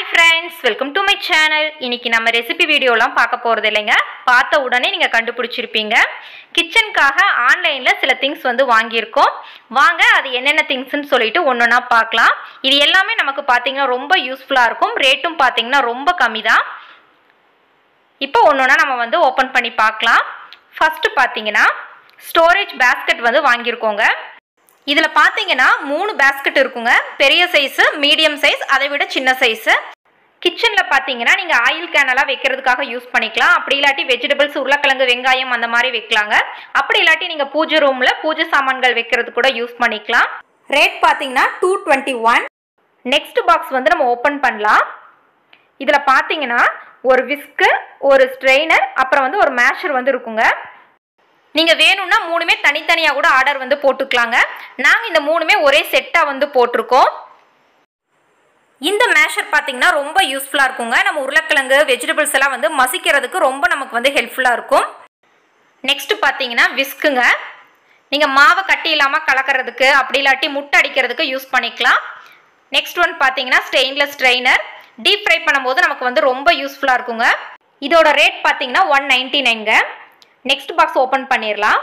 friends welcome to my channel இன்னைக்கு நம்ம recipe வீடியோலாம் பார்க்க போகிறது இல்லைங்க பார்த்த உடனே நீங்கள் கண்டுபிடிச்சிருப்பீங்க கிச்சனுக்காக ஆன்லைனில் சில திங்ஸ் வந்து வாங்கியிருக்கோம் வாங்க அது என்னென்ன திங்ஸ்னு சொல்லிட்டு ஒன்று ஒன்றா பார்க்கலாம் இது எல்லாமே நமக்கு பார்த்தீங்கன்னா ரொம்ப யூஸ்ஃபுல்லாக இருக்கும் ரேட்டும் பார்த்தீங்கன்னா ரொம்ப கம்மி தான் இப்போ ஒன்று ஒன்றா நம்ம வந்து ஓப்பன் பண்ணி பார்க்கலாம் ஃபஸ்ட்டு பார்த்தீங்கன்னா ஸ்டோரேஜ் பேஸ்கெட் வந்து வாங்கியிருக்கோங்க இதில் பார்த்தீங்கன்னா மூணு பேஸ்கெட் இருக்குங்க பெரிய சைஸு மீடியம் சைஸ் அதை விட சின்ன சைஸு கிச்சனில் பார்த்தீங்கன்னா நீங்கள் ஆயில் கேனெல்லாம் வைக்கிறதுக்காக யூஸ் பண்ணிக்கலாம் அப்படி இல்லாட்டி வெஜிடபிள்ஸ் உருளைக்கிழங்கு வெங்காயம் அந்த மாதிரி வைக்கலாங்க அப்படி இல்லாட்டி நீங்கள் பூஜை ரூமில் பூஜை சாமான்கள் வைக்கிறது கூட யூஸ் பண்ணிக்கலாம் ரேட் பார்த்தீங்கன்னா two twenty one next box வந்து நம்ம ஓப்பன் பண்ணலாம் இதில் பார்த்தீங்கன்னா ஒரு விஸ்கு ஒரு ஸ்ட்ரெயினர் அப்புறம் வந்து ஒரு மேஷர் வந்து இருக்குங்க நீங்கள் வேணும்னா மூணுமே தனித்தனியாக கூட ஆர்டர் வந்து போட்டுக்கலாங்க நாங்கள் இந்த மூணுமே ஒரே செட்டாக வந்து போட்டிருக்கோம் இந்த மேஷர் பார்த்தீங்கன்னா ரொம்ப யூஸ்ஃபுல்லாக இருக்குங்க நம்ம உருளைக்கிழங்கு வெஜிடபிள்ஸ் எல்லாம் வந்து மசிக்கிறதுக்கு ரொம்ப நமக்கு வந்து ஹெல்ப்ஃபுல்லாக இருக்கும் நெக்ஸ்ட் பார்த்தீங்கன்னா விஸ்குங்க நீங்கள் மாவை கட்டி இல்லாமல் கலக்கிறதுக்கு அப்படி இல்லாட்டி முட்டை அடிக்கிறதுக்கு யூஸ் பண்ணிக்கலாம் நெக்ஸ்ட் ஒன் பார்த்தீங்கன்னா ஸ்டெயின்லெஸ் ஸ்ட்ரெயினர் டீப் ஃப்ரை பண்ணும்போது நமக்கு வந்து ரொம்ப யூஸ்ஃபுல்லாக இருக்குங்க இதோட ரேட் பார்த்தீங்கன்னா ஒன் நைன்டி நைன்ங்க நெக்ஸ்ட் பாக்ஸ் ஓப்பன் பண்ணிடலாம்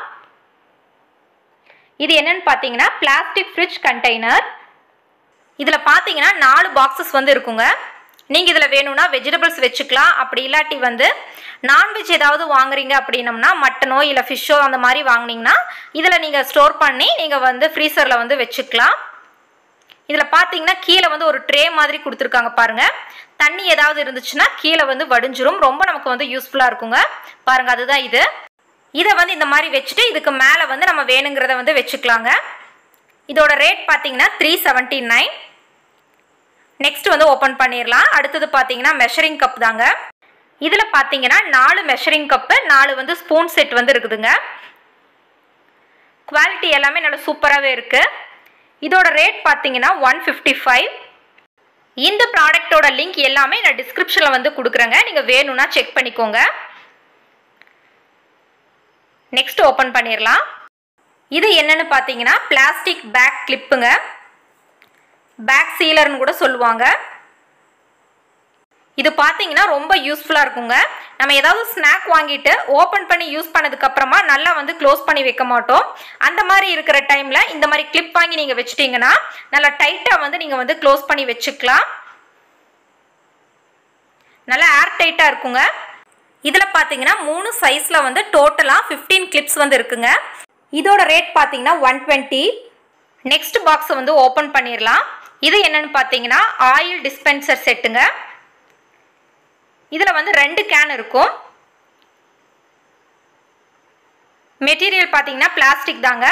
இது என்னன்னு பார்த்தீங்கன்னா பிளாஸ்டிக் ஃப்ரிட்ஜ் கண்டெய்னர் இதில் பார்த்தீங்கன்னா நாலு பாக்ஸஸ் வந்து இருக்குங்க நீங்கள் இதில் வேணும்னா வெஜிடபிள்ஸ் வச்சுக்கலாம் அப்படி இல்லாட்டி வந்து நான்வெஜ் ஏதாவது வாங்குறீங்க அப்படின்னம்னா மட்டனோ இல்லை ஃபிஷ்ஷோ அந்த மாதிரி வாங்கினீங்கன்னா இதில் நீங்கள் ஸ்டோர் பண்ணி நீங்கள் வந்து ஃப்ரீசரில் வந்து வச்சுக்கலாம் இதில் பார்த்தீங்கன்னா கீழே வந்து ஒரு ட்ரே மாதிரி கொடுத்துருக்காங்க பாருங்கள் தண்ணி ஏதாவது இருந்துச்சுன்னா கீழே வந்து வடிஞ்சிரும் ரொம்ப நமக்கு வந்து யூஸ்ஃபுல்லாக இருக்குங்க பாருங்கள் அதுதான் இது இதை வந்து இந்த மாதிரி வச்சுட்டு இதுக்கு மேலே வந்து நம்ம வேணுங்கிறத வந்து வச்சுக்கலாங்க இதோட ரேட் பார்த்தீங்கன்னா த்ரீ செவன்ட்டி நைன் நெக்ஸ்ட் வந்து ஓப்பன் பண்ணிடலாம் அடுத்தது பார்த்தீங்கன்னா மெஷரிங் கப் தாங்க இதில் பார்த்தீங்கன்னா நாலு மெஷரிங் கப்பு நாலு வந்து ஸ்பூன் செட் வந்து இருக்குதுங்க குவாலிட்டி எல்லாமே நல்லா சூப்பராகவே இருக்குது இதோட ரேட் பார்த்தீங்கன்னா ஒன் ஃபிஃப்டி ஃபைவ் இந்த ப்ராடக்டோட லிங்க் எல்லாமே நான் டிஸ்கிரிப்ஷனில் வந்து கொடுக்குறேங்க நீங்கள் வேணும்னா செக் பண்ணிக்கோங்க நெக்ஸ்ட் ஓப்பன் பண்ணிடலாம் இது என்னன்னு பார்த்தீங்கன்னா பிளாஸ்டிக் பேக் கிளிப்புங்க பேக் சீலர்னு கூட சொல்லுவாங்க இது பார்த்தீங்கன்னா ரொம்ப யூஸ்ஃபுல்லாக இருக்குங்க நம்ம ஏதாவது ஸ்நாக் வாங்கிட்டு ஓப்பன் பண்ணி யூஸ் பண்ணதுக்கப்புறமா நல்லா வந்து க்ளோஸ் பண்ணி வைக்க மாட்டோம் அந்த மாதிரி இருக்கிற டைமில் இந்த மாதிரி கிளிப் வாங்கி நீங்கள் வச்சிட்டிங்கன்னா நல்லா டைட்டாக வந்து நீங்கள் வந்து க்ளோஸ் பண்ணி வச்சுக்கலாம் நல்லா ஏர் டைட்டாக இருக்குங்க இதில் பார்த்தீங்கன்னா மூணு சைஸில் வந்து டோட்டலாக ஃபிஃப்டீன் கிளிப்ஸ் வந்து இருக்குங்க இதோட ரேட் பார்த்தீங்கன்னா ஒன் டுவெண்ட்டி நெக்ஸ்ட் பாக்ஸை வந்து ஓப்பன் பண்ணிடலாம் இது என்னன்னு பார்த்தீங்கன்னா ஆயில் டிஸ்பென்சர் செட்டுங்க இதில் வந்து ரெண்டு கேன் இருக்கும் மெட்டீரியல் பார்த்தீங்கன்னா பிளாஸ்டிக் தாங்க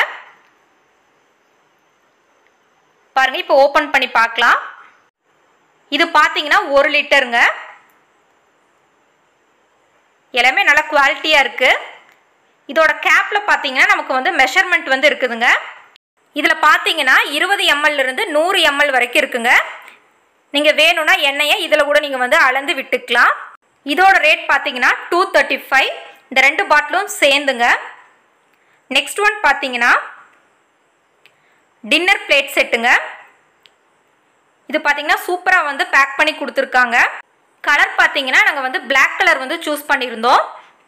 பாருங்க இப்போ ஓப்பன் பண்ணி பார்க்கலாம் இது பார்த்தீங்கன்னா ஒரு லிட்டருங்க எல்லாமே நல்லா குவாலிட்டியாக இருக்குது இதோட கேப்பில் பார்த்தீங்கன்னா நமக்கு வந்து மெஷர்மெண்ட் வந்து இருக்குதுங்க இதில் பார்த்தீங்கன்னா இருபது எம்எல்லிருந்து நூறு எம்எல் வரைக்கும் இருக்குங்க நீங்கள் வேணும்னா எண்ணெயை இதில் கூட நீங்கள் வந்து அளந்து விட்டுக்கலாம் இதோட ரேட் பார்த்தீங்கன்னா டூ தேர்ட்டி ஃபைவ் இந்த ரெண்டு பாட்டிலும் சேர்ந்துங்க நெக்ஸ்ட் ஒன் பார்த்தீங்கன்னா டின்னர் பிளேட் செட்டுங்க இது பார்த்தீங்கன்னா சூப்பராக வந்து பேக் பண்ணி கொடுத்துருக்காங்க கலர் பார்த்தீங்கன்னா நாங்கள் வந்து பிளாக் கலர் வந்து சூஸ் பண்ணியிருந்தோம்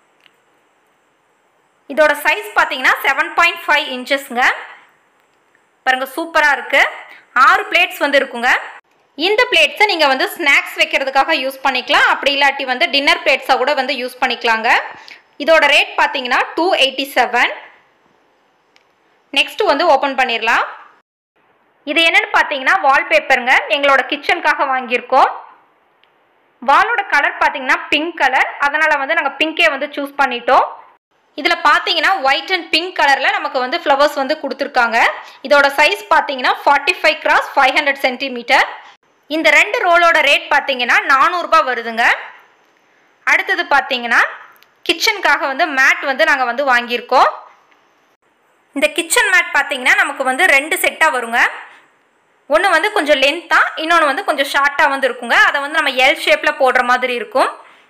இதோட சைஸ் பார்த்தீங்கன்னா செவன் பாயிண்ட் ஃபைவ் இன்ச்சஸ்ங்க பாருங்கள் சூப்பராக இருக்குது ஆறு பிளேட்ஸ் வந்து இருக்குங்க இந்த பிளேட்ஸை நீங்கள் வந்து ஸ்நாக்ஸ் வைக்கிறதுக்காக யூஸ் பண்ணிக்கலாம் அப்படி இல்லாட்டி வந்து டின்னர் பிளேட்ஸாக கூட வந்து யூஸ் பண்ணிக்கலாங்க இதோட ரேட் பார்த்தீங்கன்னா டூ எயிட்டி செவன் நெக்ஸ்ட் வந்து ஓப்பன் பண்ணிடலாம் இது என்னன்னு பார்த்தீங்கன்னா வால்பேப்பருங்க எங்களோட கிச்சனுக்காக வாங்கியிருக்கோம் வாலோட கலர் பார்த்தீங்கன்னா பிங்க் கலர் அதனால் வந்து நாங்கள் பிங்கே வந்து சூஸ் பண்ணிட்டோம் இதில் பார்த்தீங்கன்னா ஒயிட் அண்ட் பிங்க் கலரில் நமக்கு வந்து ஃப்ளவர்ஸ் வந்து கொடுத்துருக்காங்க இதோட சைஸ் பார்த்தீங்கன்னா forty five cross five hundred centimetre இந்த ரெண்டு ரோலோட ரேட் பார்த்தீங்கன்னா நானூறுரூபா வருதுங்க அடுத்தது பார்த்தீங்கன்னா கிச்சனுக்காக வந்து மேட் வந்து நாங்கள் வந்து வாங்கியிருக்கோம் இந்த கிச்சன் மேட் பார்த்தீங்கன்னா நமக்கு வந்து ரெண்டு செட்டாக வருங்க ஒன்று வந்து கொஞ்சம் லென்த்தாக இன்னொன்று வந்து கொஞ்சம் ஷார்ட்டாக வந்து இருக்குங்க அதை வந்து நம்ம எல் ஷேப்பில் போடுற மாதிரி இருக்கும்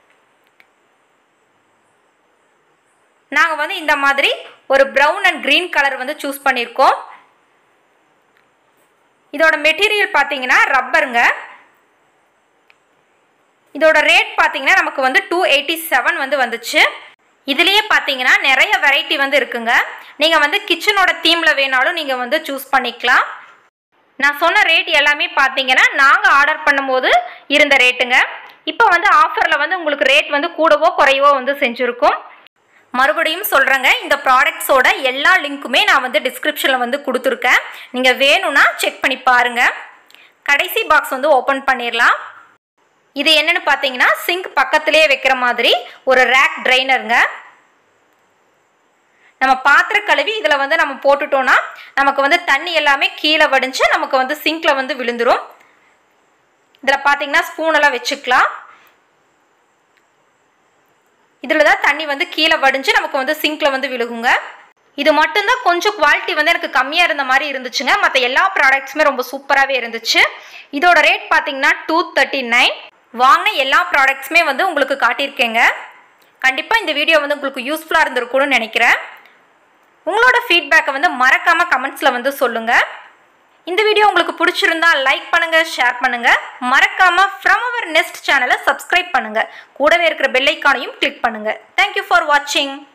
நாங்கள் வந்து இந்த மாதிரி ஒரு ப்ரௌன் அண்ட் க்ரீன் கலர் வந்து சூஸ் பண்ணியிருக்கோம் இதோட மெட்டீரியல் பார்த்தீங்கன்னா ரப்பருங்க இதோட ரேட் பார்த்தீங்கன்னா நமக்கு வந்து டூ எயிட்டி செவன் வந்து வந்துச்சு இதுலேயே பார்த்தீங்கன்னா நிறைய வெரைட்டி வந்து இருக்குங்க நீங்கள் வந்து கிச்சனோட தீமில் வேணாலும் நீங்கள் வந்து சூஸ் பண்ணிக்கலாம் நான் சொன்ன ரேட் எல்லாமே பார்த்தீங்கன்னா நாங்கள் ஆர்டர் பண்ணும்போது இருந்த ரேட்டுங்க இப்போ வந்து ஆஃபரில் வந்து உங்களுக்கு ரேட் வந்து கூடவோ குறையவோ வந்து செஞ்சுருக்கும் மறுபடியும் சொல்கிறேங்க இந்த ப்ராடக்ட்ஸோட எல்லா லிங்க்குமே நான் வந்து டிஸ்கிரிப்ஷனில் வந்து கொடுத்துருக்கேன் நீங்கள் வேணும்னா செக் பண்ணி பாருங்கள் கடைசி பாக்ஸ் வந்து ஓப்பன் பண்ணிடலாம் இது என்னன்னு பார்த்தீங்கன்னா சிங்க் பக்கத்திலே வைக்கிற மாதிரி ஒரு ரேக் ட்ரைனருங்க நம்ம பாத்திர கழுவி இதில் வந்து நம்ம போட்டுட்டோம்னா நமக்கு வந்து தண்ணி எல்லாமே கீழே வடிஞ்சு நமக்கு வந்து சிங்கில் வந்து விழுந்துரும் இதில் பார்த்தீங்கன்னா ஸ்பூனெல்லாம் வச்சுக்கலாம் இதில் தான் தண்ணி வந்து கீழே வடிஞ்சு நமக்கு வந்து சிங்கில் வந்து விழுகுங்க இது மட்டும்தான் கொஞ்சம் குவாலிட்டி வந்து எனக்கு கம்மியாக இருந்த மாதிரி இருந்துச்சுங்க மற்ற எல்லா ப்ராடக்ட்ஸுமே ரொம்ப சூப்பராகவே இருந்துச்சு இதோட ரேட் பார்த்தீங்கன்னா டூ தேர்ட்டி நைன் வாங்கின எல்லா ப்ராடக்ட்ஸுமே வந்து உங்களுக்கு காட்டியிருக்கேங்க கண்டிப்பாக இந்த வீடியோ வந்து உங்களுக்கு யூஸ்ஃபுல்லாக இருந்திருக்கும்னு நினைக்கிறேன் உங்களோட ஃபீட்பேக்கை வந்து மறக்காமல் கமெண்ட்ஸில் வந்து சொல்லுங்கள் இந்த வீடியோ உங்களுக்கு பிடிச்சிருந்தா லைக் பண்ணுங்க ஷேர் பண்ணுங்க மறக்காம ஃப்ரம் அவர் நெக்ஸ்ட் சேனலை சப்ஸ்கிரைப் பண்ணுங்க கூடவே இருக்கிற பெல் ஐக்கானையும் கிளிக் பண்ணுங்க தேங்க்யூ ஃபார் வாட்சிங்